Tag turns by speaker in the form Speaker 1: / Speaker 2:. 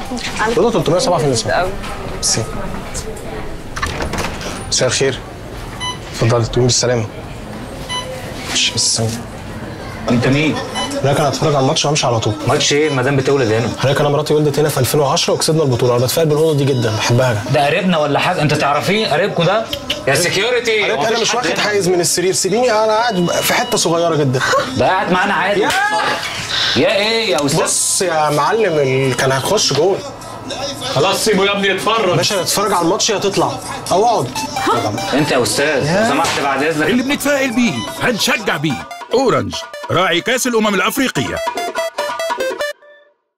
Speaker 1: اوضه 307 في النسبه
Speaker 2: قوي
Speaker 1: ميرسي مساء الخير اتفضل تقوم بالسلامه مش بالسلامه
Speaker 3: انت مين؟
Speaker 1: حضرتك انا هتفرج على الماتش وامشي على طول
Speaker 3: ماتش ايه المدام بتولد هنا
Speaker 1: حضرتك انا مراتي ولدت هنا في 2010 وكسبنا البطوله انا بتفائل بالاوضه دي جدا بحبها
Speaker 3: ده قريبنا ولا حاجه انت تعرفيه قريبكم ده يا سكيورتي
Speaker 1: حضرتك انا مش واخد حيز من السرير سيبيني انا قاعد في حته صغيره جدا
Speaker 3: ده قاعد معانا عادي يا ايه يا استاذ
Speaker 1: بص يا معلم ال- كان هتخش جول
Speaker 4: خلاص سيبه يا ابني يتفرج
Speaker 1: باشا تتفرج على الماتش يا تطلع او اقعد
Speaker 3: انت يا استاذ لو سمحت بعد اذنك
Speaker 5: اللي بنتفائل بيه هنشجع بيه اورنج راعي كاس الامم الافريقيه